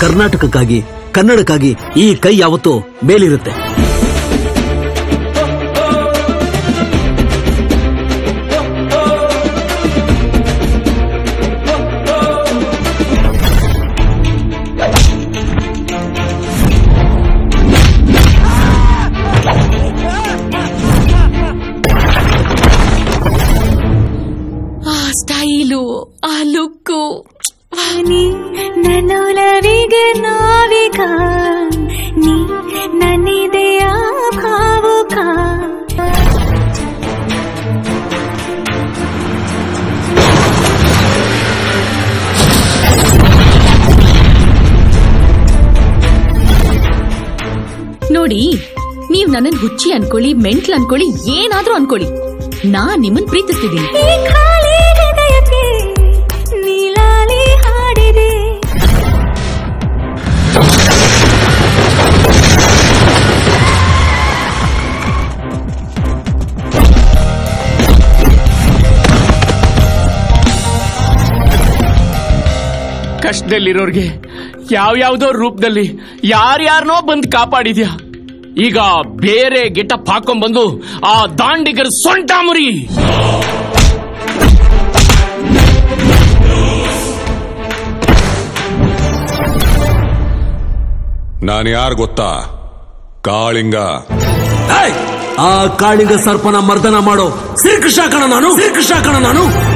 ಕರ್ನಾಟಕಕ್ಕಾಗಿ ಕನ್ನಡಕ್ಕಾಗಿ ಈ ಕೈ ಯಾವತ್ತೂ ಮೇಲಿರುತ್ತೆ ಆ ಸ್ಟೈಲು ಆ ಲುಕ್ಕು ನೀ ನನ್ನೊಲವಿಗೆ ನಾವಿಕ ನೀ ನನ್ನಿದೆಯ ಭಾವುಕ ನೋಡಿ ನೀವ್ ನನ್ನನ್ ಹುಚ್ಚಿ ಅನ್ಕೊಳ್ಳಿ ಮೆಂಟ್ಲ್ ಅನ್ಕೊಳ್ಳಿ ಏನಾದ್ರೂ ಅನ್ಕೊಳ್ಳಿ ನಾನ್ ನಿಮ್ಮನ್ ಪ್ರೀತಿಸ್ತಿದ್ದೀನಿ ಈ ಖಾಲಿ ಹೃದಯಕ್ಕೆ ನೀಲಾಲಿ ಹಾಡಿದೆ ಕಷ್ಟದಲ್ಲಿರೋರ್ಗೆ ಯಾವ್ಯಾವ್ದೋ ರೂಪದಲ್ಲಿ ಯಾರ್ಯಾರನೋ ಬಂದು ಕಾಪಾಡಿದ್ಯಾ ಈಗ ಬೇರೆ ಗೆಟಪ್ ಹಾಕೊಂಡ್ಬಂದು ಆ ದಾಂಡಿಗರ ಸೊಂಟ ಮುರಿ ನಾನು ಯಾರು ಗೊತ್ತಾ ಕಾಳಿಂಗ ಏಯ್! ಆ ಕಾಳಿಂಗ ಸರ್ಪನ ಮರ್ದನ ಮಾಡೋ ಶ್ರೀಕೃಷ್ಣ ಕಣ ನಾನು ಶ್ರೀಕೃಷ್ಣ ಕಣ ನಾನು